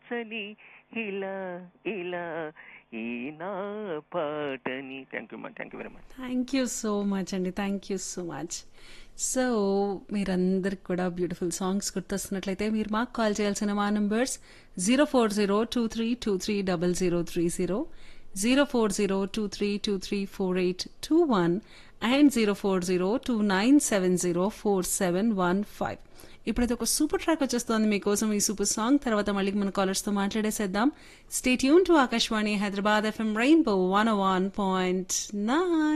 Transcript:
మార్చని ఇలా ఇలా ఈ నా పాటని thank you thank you very much thank you so much అండి thank you so much so మీరందరికి కూడా బ్యూటిఫుల్ సాంగ్స్ గుర్తొస్తున్నట్లయితే మీరు మాకు కాల్ చేయాల్సిన మా numbers zero four zero two three two three double zero three zero zero four zero two three two three four eight two one and zero four zero two nine seven zero four seven one five ఇప్పుడైతే ఒక super track వచ్చేస్తోంది మీకోసం ఈ super song తర్వాత మళ్ళీ మన కాలర్స్తో మాట్లాడేసేద్దాం stay tuned to Akashvani Hyderabad FM rainbow one one point nine